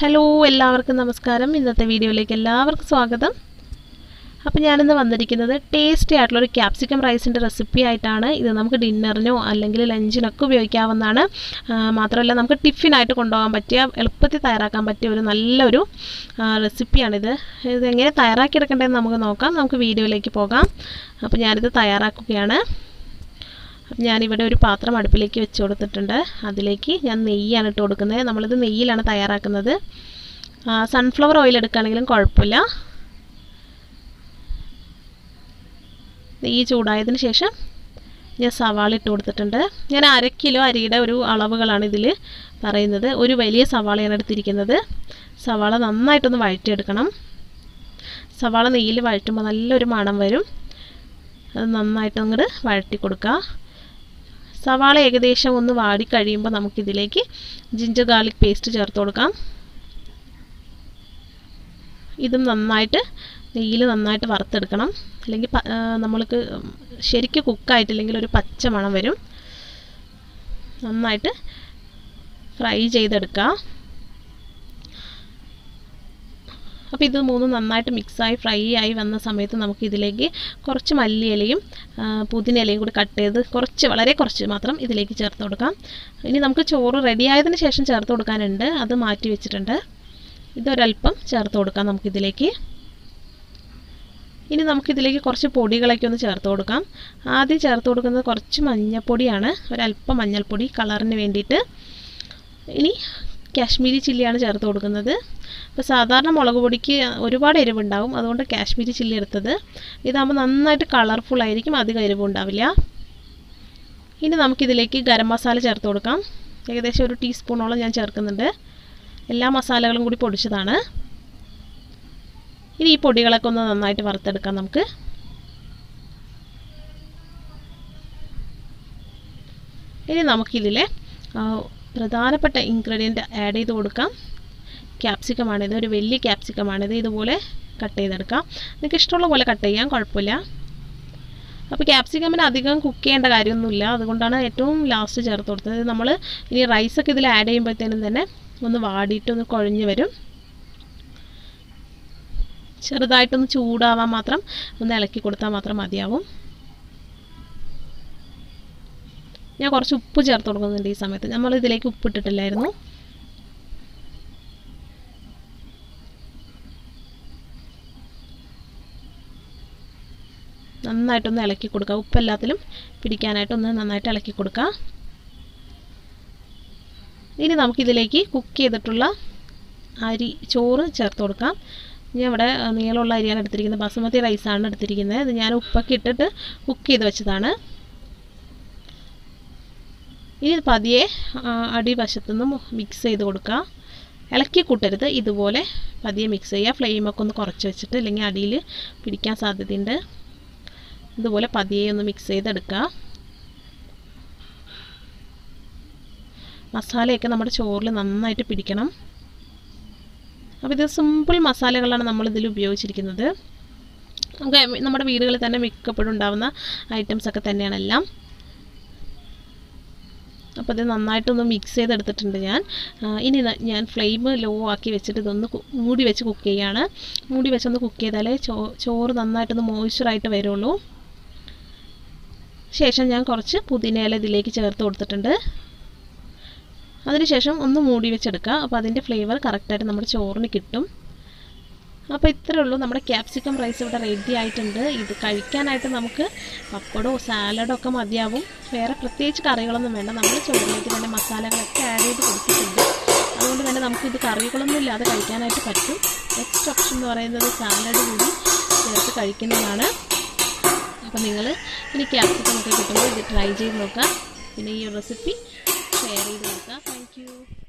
hello എല്ലാവർക്കും നമസ്കാരം ഇന്നത്തെ വീഡിയോയിലേക്ക് എല്ലാവർക്കും സ്വാഗതം അപ്പോൾ ഞാനിന്ന് വന്നിരിക്കുന്നത് ടേസ്റ്റി ആയിട്ടുള്ള ഒരു ക്യാപ്സിക്കം റൈസിൻ്റെ റെസിപ്പി ആയിട്ടാണ് ഇത് നമുക്ക് ഡിന്നറിനോ അല്ലെങ്കിൽ ലഞ്ചിനൊക്കെ ഉപയോഗിക്കാവുന്നതാണ് ആ, മാത്രമല്ല നമുക്ക് ടിഫിനായിട്ട് കൊണ്ടുപോകാൻ പറ്റിയ എളുപ്പത്തിൽ തയ്യാറാക്കാൻ പറ്റിയ ഒരു നല്ലൊരു ആ, റെസിപ്പിയാണിത് ഇത് എങ്ങനെ തയ്യാറാക്കിയെടുക്കേണ്ടതെന്ന് നമുക്ക് നോക്കാം നമുക്ക് വീഡിയോയിലേക്ക് പോകാം അപ്പോൾ ഞാനിത് തയ്യാറാക്കുകയാണ് അപ്പം ഞാനിവിടെ ഒരു പാത്രം അടുപ്പിലേക്ക് വെച്ച് കൊടുത്തിട്ടുണ്ട് അതിലേക്ക് ഞാൻ നെയ്യാണ് ഇട്ട് കൊടുക്കുന്നത് നമ്മളിത് നെയ്യിലാണ് തയ്യാറാക്കുന്നത് സൺഫ്ലവർ ഓയിൽ എടുക്കുകയാണെങ്കിലും കുഴപ്പമില്ല നെയ്യ് ചൂടായതിന് ശേഷം ഞാൻ സവാള ഇട്ട് കൊടുത്തിട്ടുണ്ട് ഞാൻ അര കിലോ അരിയുടെ ഒരു അളവുകളാണ് ഇതിൽ പറയുന്നത് ഒരു വലിയ സവാളയാണ് എടുത്തിരിക്കുന്നത് സവാള നന്നായിട്ടൊന്ന് വഴറ്റിയെടുക്കണം സവാള നെയ്യിൽ വഴറ്റുമ്പോൾ നല്ലൊരു മണം വരും അത് നന്നായിട്ട് അങ്ങോട്ട് വഴറ്റി കൊടുക്കുക സവാള ഏകദേശം ഒന്ന് വാടി കഴിയുമ്പോൾ നമുക്കിതിലേക്ക് ജിഞ്ചർ ഗാർലിക് പേസ്റ്റ് ചേർത്ത് കൊടുക്കാം ഇതും നന്നായിട്ട് നെയ്യിൽ നന്നായിട്ട് വറുത്തെടുക്കണം അല്ലെങ്കിൽ നമ്മൾക്ക് ശരിക്കും കുക്കായിട്ടില്ലെങ്കിൽ ഒരു പച്ച മണം വരും നന്നായിട്ട് ഫ്രൈ ചെയ്തെടുക്കുക അപ്പോൾ ഇത് മൂന്നും നന്നായിട്ട് മിക്സായി ഫ്രൈ ആയി വന്ന സമയത്ത് നമുക്ക് ഇതിലേക്ക് കുറച്ച് മല്ലിയിലയും പുതിന ഇലയും കൂടി കട്ട് ചെയ്ത് കുറച്ച് വളരെ കുറച്ച് മാത്രം ഇതിലേക്ക് ചേർത്ത് കൊടുക്കാം ഇനി നമുക്ക് ചോറ് റെഡി ആയതിനു ശേഷം ചേർത്ത് കൊടുക്കാനുണ്ട് അത് മാറ്റി വെച്ചിട്ടുണ്ട് ഇതൊരല്പം ചേർത്ത് കൊടുക്കാം നമുക്കിതിലേക്ക് ഇനി നമുക്കിതിലേക്ക് കുറച്ച് പൊടികളൊക്കെ ഒന്ന് ചേർത്ത് കൊടുക്കാം ആദ്യം ചേർത്ത് കൊടുക്കുന്നത് കുറച്ച് മഞ്ഞൾപ്പൊടിയാണ് ഒരല്പം മഞ്ഞൾപ്പൊടി കളറിന് വേണ്ടിയിട്ട് ഇനി കാശ്മീരി ചില്ലിയാണ് ചേർത്ത് കൊടുക്കുന്നത് അപ്പോൾ സാധാരണ മുളക് പൊടിക്ക് ഒരുപാട് എരിവുണ്ടാവും അതുകൊണ്ട് കാശ്മീരി ചില്ലി എടുത്തത് ഇതാകുമ്പോൾ നന്നായിട്ട് കളർഫുൾ ആയിരിക്കും അധികം എരിവ് ഉണ്ടാവില്ല ഇനി നമുക്കിതിലേക്ക് ഗരം മസാല ചേർത്ത് കൊടുക്കാം ഏകദേശം ഒരു ടീസ്പൂണോളം ഞാൻ ചേർക്കുന്നുണ്ട് എല്ലാ മസാലകളും കൂടി പൊടിച്ചതാണ് ഇനി ഈ പൊടികളൊക്കെ ഒന്ന് നന്നായിട്ട് വറുത്തെടുക്കാം നമുക്ക് ഇനി നമുക്കിതിലെ പ്രധാനപ്പെട്ട ഇൻഗ്രീഡിയൻറ്റ് ആഡ് ചെയ്ത് കൊടുക്കാം ക്യാപ്സിക്കമാണിത് ഒരു വലിയ ക്യാപ്സിക്കമാണിത് ഇതുപോലെ കട്ട് ചെയ്തെടുക്കാം നിങ്ങൾക്ക് ഇഷ്ടമുള്ള പോലെ കട്ട് ചെയ്യാം കുഴപ്പമില്ല അപ്പോൾ ക്യാപ്സിക്കമിന് അധികം കുക്ക് ചെയ്യേണ്ട കാര്യമൊന്നുമില്ല അതുകൊണ്ടാണ് ഏറ്റവും ലാസ്റ്റ് ചേർത്ത് കൊടുത്തത് നമ്മൾ ഇനി റൈസൊക്കെ ഇതിൽ ആഡ് ചെയ്യുമ്പോഴത്തേനും തന്നെ ഒന്ന് വാടിയിട്ട് ഒന്ന് കുഴഞ്ഞ് വരും ചെറുതായിട്ടൊന്ന് ചൂടാവാൻ മാത്രം ഒന്ന് ഇളക്കി കൊടുത്താൽ മാത്രം മതിയാവും ഞാൻ കുറച്ച് ഉപ്പ് ചേർത്ത് കൊടുക്കുന്നുണ്ട് ഈ സമയത്ത് നമ്മൾ ഇതിലേക്ക് ഉപ്പ് ഇട്ടിട്ടില്ലായിരുന്നു നന്നായിട്ടൊന്ന് ഇളക്കി കൊടുക്കുക ഉപ്പ് എല്ലാത്തിലും പിടിക്കാനായിട്ടൊന്ന് നന്നായിട്ട് ഇളക്കി കൊടുക്കുക ഇനി നമുക്കിതിലേക്ക് കുക്ക് ചെയ്തിട്ടുള്ള അരി ചോറ് ചേർത്ത് കൊടുക്കാം ഞാൻ ഇവിടെ നീളമുള്ള അരിയാണ് എടുത്തിരിക്കുന്നത് ബസുമതി റൈസാണ് എടുത്തിരിക്കുന്നത് ഇത് ഞാൻ ഉപ്പൊക്കെ ഇട്ടിട്ട് കുക്ക് ചെയ്ത് വെച്ചതാണ് ഇനി പതിയെ അടിവശത്തുനിന്ന് മിക്സ് ചെയ്ത് കൊടുക്കുക ഇളക്കി കൂട്ടരുത് ഇതുപോലെ പതിയെ മിക്സ് ചെയ്യുക ഫ്ലെയിമൊക്കെ ഒന്ന് കുറച്ച് വെച്ചിട്ട് അല്ലെങ്കിൽ അടിയിൽ പിടിക്കാൻ സാധ്യതയുണ്ട് ഇതുപോലെ പതിയെ ഒന്ന് മിക്സ് ചെയ്തെടുക്കുക മസാലയൊക്കെ നമ്മുടെ ചോറിൽ നന്നായിട്ട് പിടിക്കണം അപ്പോൾ ഇത് സിമ്പിൾ മസാലകളാണ് നമ്മളിതിൽ ഉപയോഗിച്ചിരിക്കുന്നത് നമുക്ക് നമ്മുടെ വീടുകളിൽ തന്നെ മിക്കപ്പോഴും ഉണ്ടാകുന്ന ഐറ്റംസൊക്കെ തന്നെയാണ് എല്ലാം അപ്പോൾ ഇത് നന്നായിട്ടൊന്ന് മിക്സ് ചെയ്തെടുത്തിട്ടുണ്ട് ഞാൻ ഇനി ഞാൻ ഫ്ലെയിം ലോ ആക്കി വെച്ചിട്ട് ഇതൊന്ന് മൂടി വെച്ച് കുക്ക് ചെയ്യാണ് മൂടി വെച്ചൊന്ന് കുക്ക് ചെയ്താലേ ചോ ചോറ് നന്നായിട്ടൊന്ന് മോയ്സ്ചറായിട്ട് വരുള്ളൂ ശേഷം ഞാൻ കുറച്ച് പുതിനയില ഇതിലേക്ക് ചേർത്ത് കൊടുത്തിട്ടുണ്ട് അതിനുശേഷം ഒന്ന് മൂടി വെച്ചെടുക്കുക അപ്പോൾ അതിൻ്റെ ഫ്ലേവർ കറക്റ്റായിട്ട് നമ്മുടെ ചോറിന് കിട്ടും അപ്പോൾ ഇത്രയേ ഉള്ളൂ നമ്മുടെ ക്യാപ്സിക്കം റൈസ് ഇവിടെ റെഡി ആയിട്ടുണ്ട് ഇത് കഴിക്കാനായിട്ട് നമുക്ക് പപ്പടോ സാലഡോ ഒക്കെ മതിയാവും വേറെ പ്രത്യേകിച്ച് കറികളൊന്നും വേണ്ട നമ്മൾ ചോറിലേക്ക് തന്നെ മസാലകളൊക്കെ ആഡ് ചെയ്ത് കൊടുത്തിട്ടുണ്ട് അതുകൊണ്ട് തന്നെ നമുക്കിത് കറികളൊന്നും ഇല്ലാതെ കഴിക്കാനായിട്ട് പറ്റും നെക്സ്റ്റ് ഓപ്ഷൻ എന്ന് പറയുന്നത് സാലഡ് കൂടി ചേർത്ത് കഴിക്കുന്നതാണ് അപ്പോൾ നിങ്ങൾ ഇനി ക്യാപ്സിക്കം ഒക്കെ കിട്ടുമ്പോൾ ഇത് ട്രൈ ചെയ്ത് നോക്കുക പിന്നെ ഈ റെസിപ്പി ഷെയർ ചെയ്ത് നോക്കുക താങ്ക്